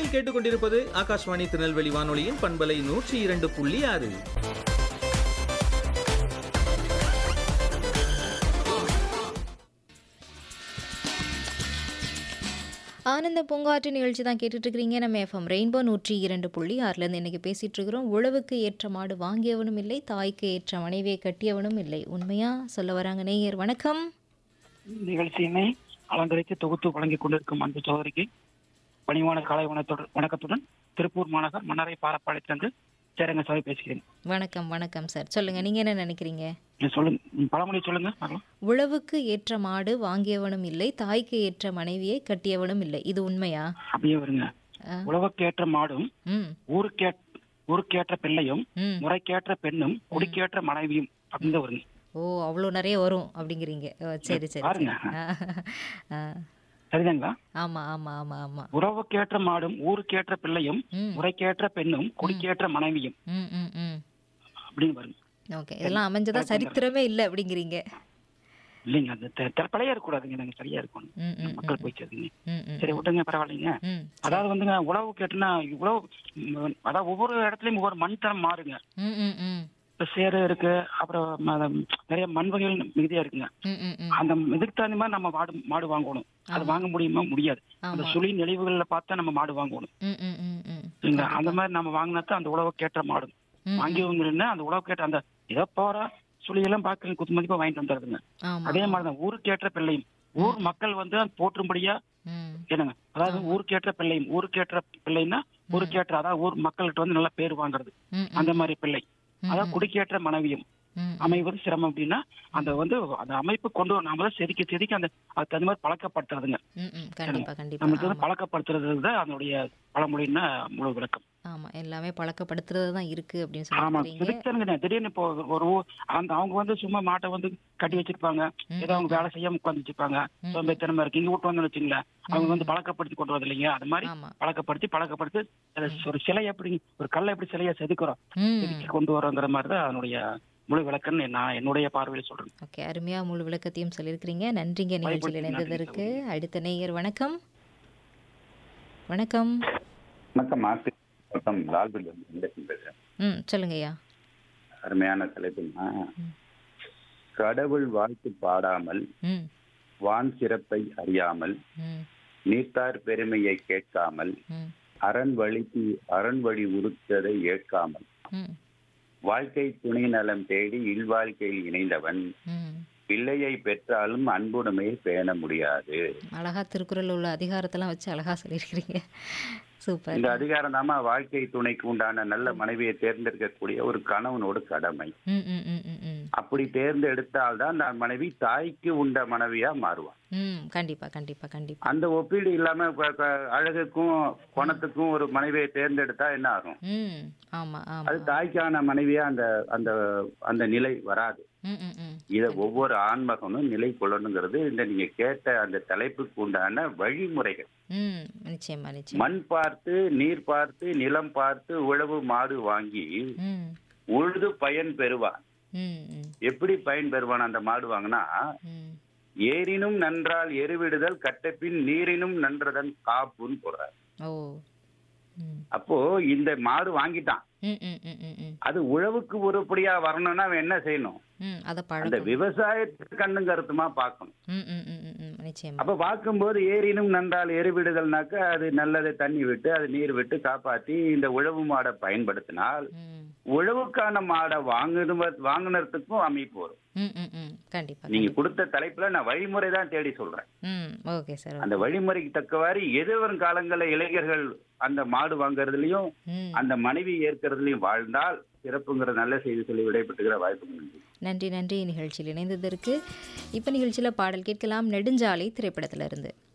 நீங்கள் கேட்டுக்கொண்டிருப்பது ஆகாஷ்வாணி திருநெல்வேலி வானொலியின் பண்பலை நூற்றி இரண்டு புள்ளி ஆறு ஆனந்த பூங்காற்று நிகழ்ச்சி தான் கேட்டுட்டு இருக்கிறீங்க நம்ம எஃப்எம் ரெயின்போ நூற்றி இரண்டு புள்ளி ஆறுலேருந்து இன்னைக்கு பேசிட்டு இருக்கிறோம் உழவுக்கு ஏற்ற மாடு வாங்கியவனும் இல்லை தாய்க்கு ஏற்ற மனைவியை கட்டியவனும் இல்லை உண்மையா சொல்ல வராங்க நேயர் வணக்கம் நிகழ்ச்சியினை அலங்கரித்து தொகுத்து வழங்கிக் கொண்டிருக்கும் அன்பு சோதரிக்கு பணிவான காலை வணக்கத்துடன் வணக்கத்துடன் திருப்பூர் மாநகர் மன்னரை பாரப்பாளையத்திலிருந்து சேரங்க சாமி பேசுகிறேன் வணக்கம் வணக்கம் சார் சொல்லுங்க நீங்க என்ன நினைக்கிறீங்க நீ சொல்லுங்க ம், பழமொழி சொல்லுங்க பார்க்கலாம் உழவுக்கு ஏற்ற மாடு வாங்கியவனும் இல்லை தாய்க்கு ஏற்ற மனைவியை கட்டியவனும் இல்லை இது உண்மையா அப்படியே வருங்க ஆ. உழவுக்கேற்ற மாடும் ம் ஊருக்கே ஊருக்கேற்ற பிள்ளையும் ம் முறைக்கேற்ற பெண்ணும் குடிக்கேற்ற மனைவியும் அப்படின்னு தான் வருங்க ஓ அவ்வளோ நிறைய வரும் அப்படிங்கிறீங்க ஓ, சரி சரி சரி பாருங்க. ஆ, ஆ. சரிதாங்களா ஆமா ஆமா ஆமா ஆமா உறவுக்கேற்ற மாடும் ஊருக்கேற்ற பிள்ளையும் ம் முறைக்கேற்ற பெண்ணும் குடிக்கேற்ற மனைவியும் ம் ம் ம் அப்படின்னு வருங்க ஓகே இதெல்லாம் அமைஞ்சதா சரித்திரமே இல்லை அப்படிங்கிறீங்க இல்லைங்க அந்த தெ- தெ- பழைய இருக்கக்கூடாதுங்க நாங்க சரியா இருக்கணும் ம் ம் மக்கள் போய் சேருங்க ம் ம் சரி விட்டுங்க பரவாயில்லைங்க ம் அதாவது வந்துங்க உழவு கேட்டுனா உழவு ம், அதாவது ஒவ்வொரு இடத்துலயும் ஒவ்வொரு மண் தரம் மாறுங்க ம் ம் ம் இப்ப சேரு இருக்கு அப்புறம் ம- அது நிறைய மண் வகைகள் மிகுதியா இருக்குங்க ம் ம் ம் அந்த இதுக்கு தகுந்த மாதிரி நம்ம மாடு மாடு வாங்கணும் அது வாங்க முடியுமா முடியாது அந்த ஆமா. சுழி நெளிவுகள்ல பார்த்தா நம்ம மாடு வாங்கணும் ம் ம் ம் ம் இல்லைங்களா அந்த மாதிரி நம்ம வாங்கினா அந்த உழவு கேட்ட மாடு ம், வாங்கியவங்க அந்த உழவு கேட்ட அந்த ஏதோ போற சுழியெல்லாம் பார்க்க குத்து மதிப்பா வாங்கிட்டு வந்துடுதுங்க ஆமா அதே மாதிரிதான் ஊருக்கேற்ற பிள்ளையும் ஊர் மக்கள் வந்து போற்றும்படியா ம் என்னங்க அதாவது ஊருக்கேற்ற பிள்ளையும் ஊருக்கேற்ற பிள்ளைன்னா ஊருக்கேற்ற அதாவது ஊர் மக்கள்கிட்ட வந்து நல்ல பேர் வாங்குறது ம் அந்த மாதிரி பிள்ளை அதாவது குடிக்கேற்ற மனைவியும் ம் அமைவது சிரமம் அப்படின்னா அந்த வந்து அந்த அமைப்பு கொண்டு வர நாம தான் செதுக்கி செதுக்கி அந்த அதுக்கு தகுந்த மாதிரி பழக்கப்படுத்துறதுங்க ம் ம் கண்டிப்பா கண்டிப்பா நமக்கு வந்து ஆமா பழக்கப்படுத்துறது தான் அதனுடைய பழமொழின்னா முழு விளக்கம் ஆமா எல்லாமே பழக்கப்படுத்துறது தான் இருக்கு அப்படின்னு ஆமா சொல்லி செதுக்கணுங்க திடீர்னு இப்போ ஒரு ஊ- அந்த அவங்க வந்து சும்மா மாட்டை வந்து கட்டி வச்சிருப்பாங்க ஏதோ அவங்க வேலை செய்யாம உட்காந்து வச்சிருப்பாங்க சோம்பேத்தனமா இருக்கு இங்க விட்டு வந்து வச்சுங்களேன் அவங்க வந்து பழக்கப்படுத்தி கொண்டு வரது இல்லைங்க அது மாதிரி ஆமா பழக்கப்படுத்தி பழக்கப்படுத்தி அதை ஒரு சிலை எப்படி ஒரு கல்லை எப்படி சிலையா செதுக்குறோம் ம் செதுக்கி கொண்டு வரோங்கிற மாதிரி தான் அதனுடைய முழு விளக்கம்னு நான் என்னுடைய பார்வையில் சொல்றேன் ஓகே அருமையா முழு விளக்கத்தையும் சொல்லியிருக்கிறீங்க நன்றிங்க நிகழ்ச்சியில் நன்றி, இணைந்ததற்கு அடுத்த நேயர் வணக்கம் வணக்கம் வணக்கம் மாசி வணக்கம் லால்பில் இருந்து பேசுறேன் ம் சொல்லுங்கய்யா அருமையான தலைப்புமா கடவுள் வாழ்த்து பாடாமல் ம் வான் சிறப்பை அறியாமல் ம் நீத்தார் பெருமையை கேட்காமல் ம் அரண் வழிக்கு அரண் வழி உறுத்ததை ஏற்காமல் ம் வாழ்க்கை துணை நலம் தேடி இல்வாழ்க்கையில் இணைந்தவன் ம் பிள்ளையை பெற்றாலும் அன்புடைமையை பேண முடியாது அழகா திருக்குறள் உள்ள அதிகாரத்தெல்லாம் வச்சு அழகா சொல்லியிருக்கிறீங்க சூப்பர் இந்த அதிகாரம் தாமா வாழ்க்கை துணைக்கு உண்டான நல்ல மனைவியை தேர்ந்தெடுக்கக்கூடிய ஒரு கணவனோட கடமை ம் ம் ம் ம் ம் அப்படி தேர்ந்தெடுத்தால்தான் நான் மனைவி தாய்க்கு உண்ட மனைவியா மாறுவான் ம் கண்டிப்பா கண்டிப்பா கண்டிப்பா அந்த ஒப்பீடு இல்லாம க- க- அழகுக்கும் குணத்துக்கும் ஒரு மனைவியை தேர்ந்தெடுத்தா என்ன ஆகும் ம் ஆமா ஆமா அது தாய்க்கான மனைவியா அந்த அந்த அந்த நிலை வராது ம் ம் ம் இத ஒவ்வொரு ஆண்மகனும் நிலை கொள்ளணுங்கிறது இந்த நீங்க கேட்ட அந்த தலைப்புக்கு உண்டான வழிமுறைகள் ம் நிச்சயமா நிச்சயமா மண் பார்த்து நீர் பார்த்து நிலம் பார்த்து உழவு மாடு வாங்கி ம் உழுது பயன் பெறுவான் ம் ம் எப்படி பயன் பெறுவான் அந்த மாடு வாங்கினா ம் ஏரினும் நன்றால் எருவிடுதல் கட்டப்பின் நீரினும் நன்றதன் காப்புன்னு போடுறார் ஓ ம் அப்போ இந்த மாடு வாங்கிட்டான் ம் ம் ம் ம் ம் அது உழவுக்கு உருப்படியா வரணும்னா அவன் என்ன செய்யணும் ம் அதை அந்த பழக்கம் விவசாயத்துக்கு கண்ணும் கருத்துமா பார்க்கணும் ம் ம் ம் ம் ம் நிச்சயமா அப்ப பார்க்கும்போது ஏரினும் நன்றால் எருவிடுதல்னாக்க அது நல்லதை தண்ணி விட்டு அது நீர் விட்டு காப்பாத்தி இந்த உழவு மாடை பயன்படுத்தினால் ம் உழவுக்கான மாடை வாங்குது வாங்குனதுக்கும் அமைப்பு வரும் ம் ம் ம் கண்டிப்பா நீங்க கொடுத்த தலைப்புல நான் வழிமுறை தான் தேடி சொல்றேன் ம் ஓகே சார் அந்த வழிமுறைக்கு தக்கவாறு எதிர்வரும் காலங்களில் இளைஞர்கள் அந்த மாடு வாங்குறதுலயும் ம் அந்த மனைவி ஏற்கிறதுலயும் வாழ்ந்தால் சிறப்புங்கிற நல்ல செய்தி சொல்லி விடைபெற்றுகிற வாய்ப்பு நன்றி நன்றி நன்றி நிகழ்ச்சியில் இணைந்ததற்கு இப்போ நிகழ்ச்சியில் பாடல் கேட்கலாம் நெடுஞ்சாலை திரைப்படத்திலிருந்து